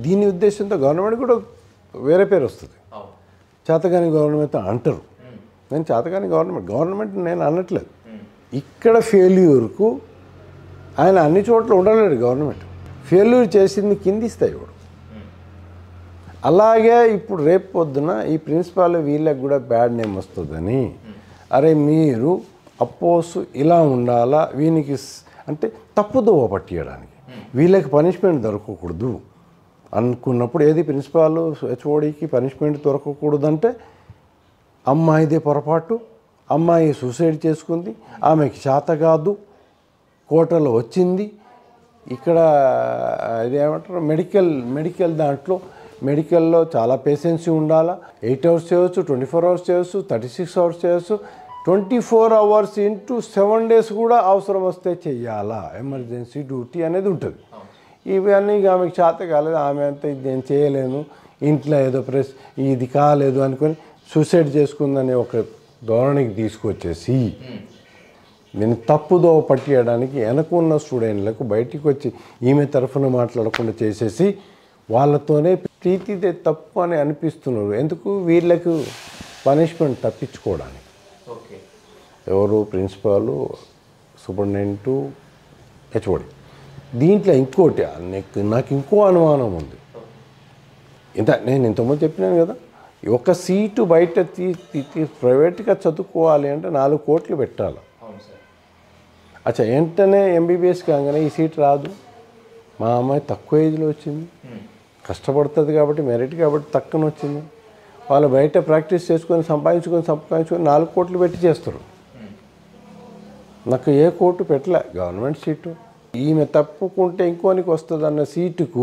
దీని ఉద్దేశంతో గవర్నమెంట్ కూడా వేరే పేరు వస్తుంది అవును చేతగాని గవర్నమెంట్ అంటారు నేను చేతగాని గవర్నమెంట్ గవర్నమెంట్ నేను అనట్లేదు ఇక్కడ ఫెయిల్యూర్కు ఆయన అన్ని చోట్ల ఉండలేడు గవర్నమెంట్ ఫెయిల్యూర్ చేసింది కింది స్థాయి వాడు అలాగే ఇప్పుడు రేపు పొద్దున ఈ ప్రిన్సిపాల్ వీళ్ళకి కూడా బ్యాడ్ నేమ్ వస్తుందని అరే మీరు అపోజ్ ఇలా ఉండాలా వీనికి స్- అంటే తప్పుదోవ పట్టియడానికి వీళ్ళకి పనిష్మెంట్ దొరకకూడదు అనుకున్నప్పుడు ఏది ప్రిన్సిపాల్ హెచ్ఓడికి పనిష్మెంట్ దొరకకూడదంటే అమ్మాయిదే పొరపాటు అమ్మాయి సూసైడ్ చేసుకుంది ఆమెకి చేత కాదు కోటలో వచ్చింది ఇక్కడ ఇదేమంటారు మెడికల్ మెడికల్ దాంట్లో మెడికల్లో చాలా పేషెన్సీ ఉండాలా ఎయిట్ అవర్స్ చేయొచ్చు ట్వంటీ ఫోర్ అవర్స్ చేయొచ్చు థర్టీ సిక్స్ అవర్స్ చేయొచ్చు twenty four hours into seven days కూడా అవసరం వస్తే చెయ్యాలా ఎమర్జెన్సీ డ్యూటీ అనేది ఉంటుంది ఇవన్నీ ఇక ఆమెకు చేత కాలేదు ఆమె అంతా ఇది నేను చేయలేను ఇంట్లో ఏదో ప్రెస్ ఇది కాలేదు అనుకొని సూసైడ్ చేసుకుందనే ఒక ధోరణికి తీసుకొచ్చేసి నేను తప్పుదో పట్టియడానికి వెనకున్న స్టూడెంట్లకు బయటికి వచ్చి ఈమె తరఫున మాట్లాడకుండా చేసేసి వాళ్ళతోనే ప్రీతిదే తప్పు అని అనిపిస్తున్నారు ఎందుకు వీళ్ళకు పనిష్మెంట్ తప్పించుకోవడానికి ఓకే ఎవరు ప్రిన్సిపాలు సూపరింటెండెంటు హెచ్ఓడి దీంట్లో ఇంకోటి నాకు నాకు ఇంకో అనుమానం ఉంది ఇంత నేను ఇంతకుముందు చెప్పినాను కదా ఒక సీటు బయట తీ తీ- తీ- ప్రైవేట్గా చదువుకోవాలి అంటే నాలుగు కోట్లు పెట్టాలి అవును సార్ అచ్చా వెంటనే ఎంబీబీఎస్ కాగానే ఈ సీట్ రాదు మా అమ్మాయి తక్కువ ఏజ్లో వచ్చింది కష్టపడుతుంది కాబట్టి మెరిట్ కాబట్టి తక్కువ వచ్చింది వాళ్ళు బయట ప్రాక్టీస్ చేసుకొని సంపాదించుకొని సంపాదించుకొని నాలుగు కోట్లు పెట్టి చేస్తారు నాకు ఏ కోర్టు పెట్టలే గవర్నమెంట్ సీటు ఈమె తప్పుకుంటే ఇంకోనికి వస్తుంది అన్న సీటుకు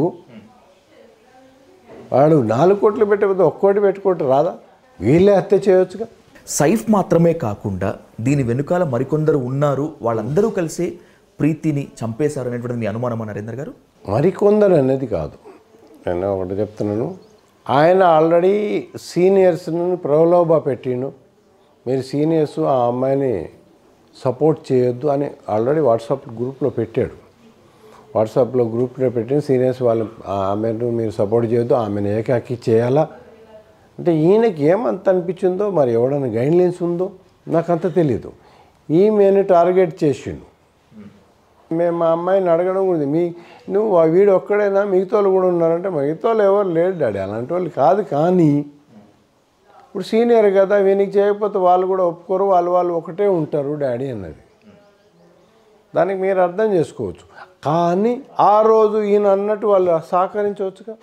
వాడు నాలుగు కోట్లు పెట్టే బదులు ఒక్కోటి పెట్టుకోటి రాదా వీళ్ళే హత్య చేయొచ్చుగా సైఫ్ మాత్రమే కాకుండా దీని వెనుకాల మరికొందరు ఉన్నారు వాళ్ళందరూ కలిసి ప్రీతిని చంపేశారు అనేటువంటి మీ అనుమానం నరేందర్ గారు మరికొందరు అనేది కాదు నేను ఒకటి చెప్తున్నాను ఆయన ఆల్రెడీ సీనియర్స్ను ప్రలోభ పెట్టిండు మీరు సీనియర్స్ ఆ అమ్మాయిని సపోర్ట్ చేయొద్దు అని ఆల్రెడీ వాట్సాప్ గ్రూప్లో పెట్టాడు వాట్సాప్లో గ్రూప్లో పెట్టిన సీనియర్స్ వాళ్ళు ఆ ఆమెను మీరు సపోర్ట్ చేయొద్దు ఆమెను ఏకాకి చేయాలా అంటే ఈయనకి ఏమంత అనిపించిందో మరి ఎవడైనా గైడ్లైన్స్ ఉందో నాకు అంత తెలియదు ఈమెను టార్గెట్ చేసిండు మేము మా అమ్మాయిని అడగడం కూడా ఉంది. మీ నువ్వు ఆ వీడు ఒక్కడైనా మిగతా వాళ్ళు కూడా ఉన్నారంటే మిగతా వాళ్ళు ఎవరు లేరు డాడీ అలాంటి వాళ్ళు కాదు కానీ ఇప్పుడు సీనియర్ కదా వీనికి చేయకపోతే వాళ్ళు కూడా ఒప్పుకోరు వాళ్ళు వాళ్ళు ఒకటే ఉంటారు డాడీ అన్నది దానికి మీరు అర్థం చేసుకోవచ్చు కానీ ఆ రోజు ఈయన అన్నట్టు వాళ్ళు సహకరించవచ్చుగా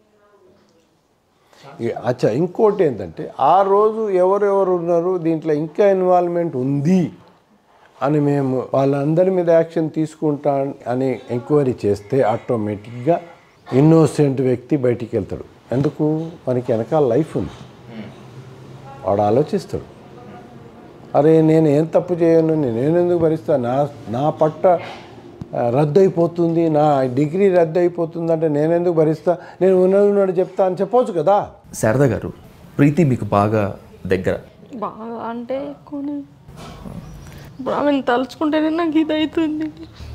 ఇ- అచ్చా ఇంకోటి ఏంటంటే ఆ రోజు ఎవరెవరు ఉన్నారు దీంట్లో ఇంకా ఇన్వాల్వ్మెంట్ ఉంది అని మేము వాళ్ళందరి మీద యాక్షన్ తీసుకుంటా అని ఎంక్వైరీ చేస్తే ఆటోమేటిక్గా ఇన్నోసెంట్ వ్యక్తి బయటికి వెళ్తాడు ఎందుకు మనకి వెనకాల లైఫ్ ఉంది వాడు ఆలోచిస్తాడు అరే నేను ఏం తప్పు చేయను నేను ఎందుకు భరిస్తా నా నా పట్ట ఆ, రద్దు అయిపోతుంది నా డిగ్రీ రద్దు అయిపోతుంది అంటే నేను ఎందుకు భరిస్తా నేను ఉన్నది ఉన్నట్టు చెప్తా అని చెప్పొచ్చు కదా శారద గారు ప్రీతి మీకు బాగా దగ్గర బాగా అంటే ఎక్కువనే ఇప్పుడు ఆమెను తలుచుకుంటేనే నాకు ఇది అవుతుంది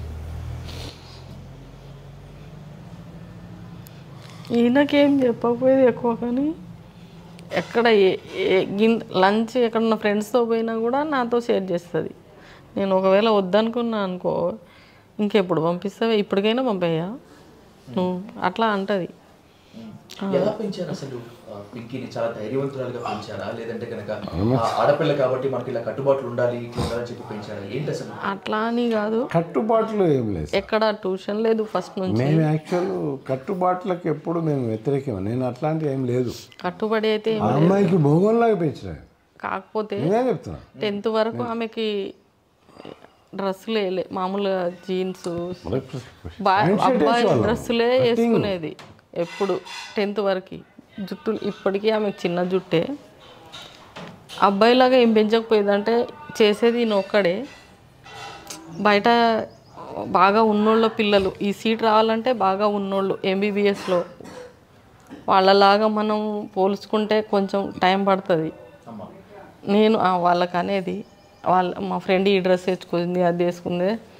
ఈయనకేం చెప్పకపోయేది ఎక్కువ కానీ ఎక్కడ ఏ ఏ గిన్ లంచ్ ఎక్కడన్నా ఫ్రెండ్స్తో పోయినా కూడా నాతో షేర్ చేస్తుంది నేను ఒకవేళ వద్దనుకున్నా అనుకో ఇంకెప్పుడు పంపిస్తావే ఇప్పటికైనా పంపేయా నువ్వు అట్లా అంటది ఎలా పెంచారు అసలు ఆ, పింకీని చాలా ధైర్యవంతురాలుగా పెంచారా లేదంటే కనుక ఆ, ఆడపిల్ల కాబట్టి మనకి ఇలా కట్టుబాట్లు ఉండాలి ఇట్లా ఉండాలని చెప్పి పెంచారా ఏంటి అసలు అట్లా అని కాదు కట్టుబాట్లు ఏం లేదు ఎక్కడ ట్యూషన్ లేదు ఫస్ట్ నుంచి మేము యాక్చువల్ కట్టుబాట్లకు ఎప్పుడు మేము వ్యతిరేకం నేను అట్లాంటివి ఏం లేదు కట్టుబడి అయితే ఆ అమ్మాయికి భోగంలాగా పెంచిన కాకపోతే నేనే చెప్తున్నా టెన్త్ వరకు ఆమెకి డ్రెస్సులు వేయలే మామూలుగా జీన్స్ అబ్బాయి డ్రెస్సులే వేసుకునేది ఎప్పుడు టెన్త్ వరకు జుట్టు ఇప్పటికీ ఆమెకు చిన్న జుట్టే అబ్బాయిలాగా ఏం పెంచకపోయేదంటే చేసేది ఈయన ఒక్కడే బయట బాగా ఉన్నోళ్ళ పిల్లలు ఈ సీట్ రావాలంటే బాగా ఉన్నోళ్ళు ఎంబీబీఎస్లో వాళ్ళలాగా మనం పోల్చుకుంటే కొంచెం టైం పడుతుంది అమ్మ నేను ఆ వాళ్ళకి అనేది వాళ్ళ మా ఫ్రెండ్ ఈ డ్రెస్ వేసుకుంది అది వేసుకుంది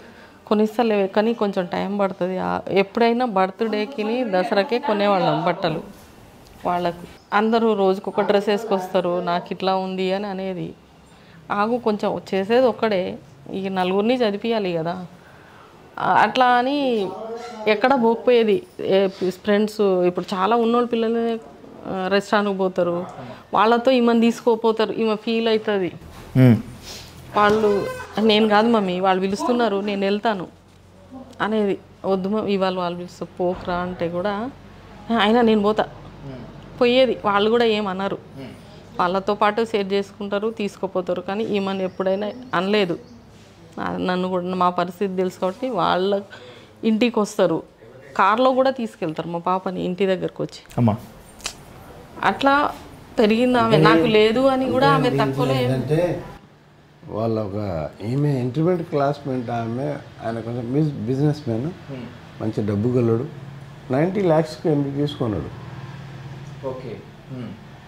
కొనిస్తలేవు కానీ కొంచెం టైం పడుతుంది ఆ- ఎప్పుడైనా బర్త్డేకి దసరాకే కొనేవాళ్ళం బట్టలు వాళ్ళకు అందరూ రోజుకు ఒక డ్రెస్ వేసుకొస్తారు నాకు ఇట్లా ఉంది అని అనేది ఆగు కొంచెం చేసేది ఒక్కడే ఇక నలుగురిని చదివియాలి కదా ఆ, అట్లా అని ఎక్కడ పోకపోయేది ఫ్రెండ్స్ ఇప్పుడు చాలా ఉన్నోళ్ళు పిల్లలు రెస్టారెంట్కి పోతారు వాళ్ళతో ఈమెను తీసుకోపోతారు ఈమె ఫీల్ అవుతుంది మ్మ్. వాళ్ళు నేను కాదు మమ్మీ వాళ్ళు పిలుస్తున్నారు నేను వెళ్తాను అనేది వద్దు మమ్మీ ఇవాళ వాళ్ళు పిలుస్తారు పోకురా అంటే కూడా అయినా నేను పోతా పోయేది వాళ్ళు కూడా ఏమన్నారు వాళ్ళతో పాటు షేర్ చేసుకుంటారు తీసుకుపోతారు కానీ ఈమెను ఎప్పుడైనా అనలేదు నా- నన్ను కూడా మా పరిస్థితి తెలుసు కాబట్టి వాళ్ళ ఇంటికి వస్తారు కార్లో కూడా తీసుకెళ్తారు మా పాపని ఇంటి దగ్గరకు వచ్చి అమ్మా అట్లా పెరిగింది ఆమె నాకు లేదు అని కూడా ఆమె తక్కువలో ఏం- ఏంటంటే వాళ్ళ ఒక ఈమె ఇంటర్మీడియట్ క్లాస్మేట్ ఆమె ఆయన కొంచెం బిజ్ బిజినెస్ మ్యాన్ మంచి డబ్బు గలడు నైంటీ ల్యాక్స్కి ఎంబీబీఎస్ కొన్నాడు ఓకే మ్మ్.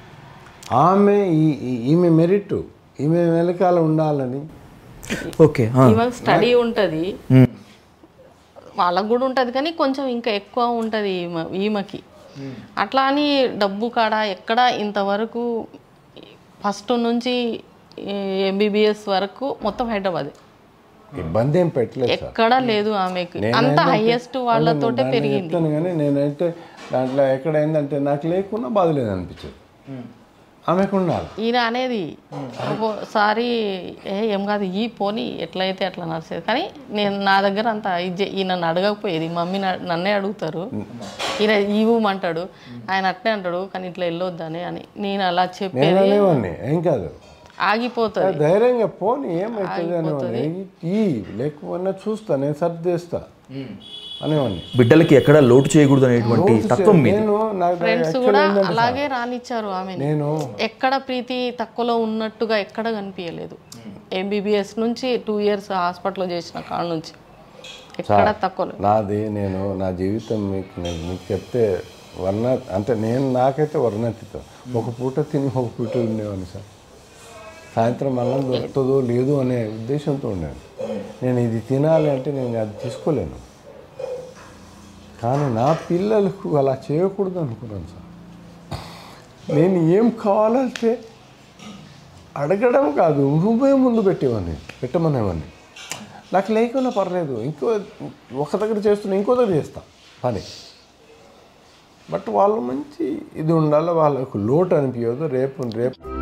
ఆమె ఈ ఈ- ఈమె మెరిట్ ఈమె వెనకాల ఉండాలని ఓకే ఆ. ఈమె స్టడీ ఉంటుంది మ్మ్. వాళ్ళకు కూడా ఉంటుంది కానీ కొంచెం ఇంకా ఎక్కువ ఉంటుంది ఈమె ఈమెకి అట్లా అని డబ్బు కాడ ఎక్కడ ఇంతవరకు ఫస్ట్ నుంచి ఎంబీబీఎస్ వరకు మొత్తం హైదరాబాద్ ఇబ్బంది ఏం పెట్టలేదు సార్ ఎక్కడా లేదు ఆమెకి అంత హైయెస్ట్ వాళ్ళతోటే దాంట్లో పెరిగింది చెప్తాను కానీ నేనైతే దాంట్లో ఎక్కడ ఏంటంటే నాకు లేకున్నా బాధ లేదు అనిపించదు ఆమెకు ఉండాలి ఈయన అనేది ఒక్కోసారి ఏ ఏం కాదు ఈ పోని ఎట్లయితే అట్లా నడిచేది కానీ నేను నా దగ్గర అంత ఇది ఈయన అడగకపోయేది మమ్మీ నా- నన్నే అడుగుతారు ఈయన ఇవ్వమంటాడు ఆయన అట్నే అంటాడు కానీ ఇట్లా వెళ్ళొద్దని అని నేను అలా నేను చెప్పేది అనేవాడిని ఏం కాదు ఆగిపోతుంది ధైర్యంగా పోని ఏమవుతుంది అనేవాడిని ఈ లేకపోయినా చూస్తా నేను సర్దేస్తా మ్మ్. అనేవాడిని బిడ్డలకి ఎక్కడ లోటు చేయకూడదు అనేటువంటి తత్వం మీది నేను నాకు ఫ్రెండ్స్ కూడా అలాగే రానిచ్చారు ఆమె నేను ఎక్కడ ప్రీతి తక్కువలో ఉన్నట్టుగా ఎక్కడ కనిపించలేదు ఎంబీబీఎస్ నుంచి టూ ఇయర్స్ హాస్పిటల్లో చేసిన కాడ నుంచి ఎక్కడ తక్కువ నాది నేను నా జీవితం మీకు నేను మీకు చెప్తే వర్ణ అంటే నేను నాకైతే వర్ణతితో ఒక పూట తిని ఒక పూట ఉండేవాడిని సార్ సాయంత్రం అన్నం దొరుకుతుందో లేదు అనే ఉద్దేశంతో ఉండేది నేను ఇది తినాలి అంటే నేను అది తీసుకోలేను కానీ నా పిల్లలకు అలా చేయకూడదు అనుకున్నాను సార్ నేను ఏం కావాలంటే అడగడం కాదు నువ్వే ముందు పెట్టేవాడిని పెట్టమనేవాడిని నాకు లేకున్నా పర్లేదు ఇంకో ఒక దగ్గర చేస్తున్నా ఇంకో దగ్గర చేస్తా పని బట్ వాళ్ళు మంచి ఇది ఉండాలి వాళ్ళకు లోటు అనిపించదు రేపు రేపు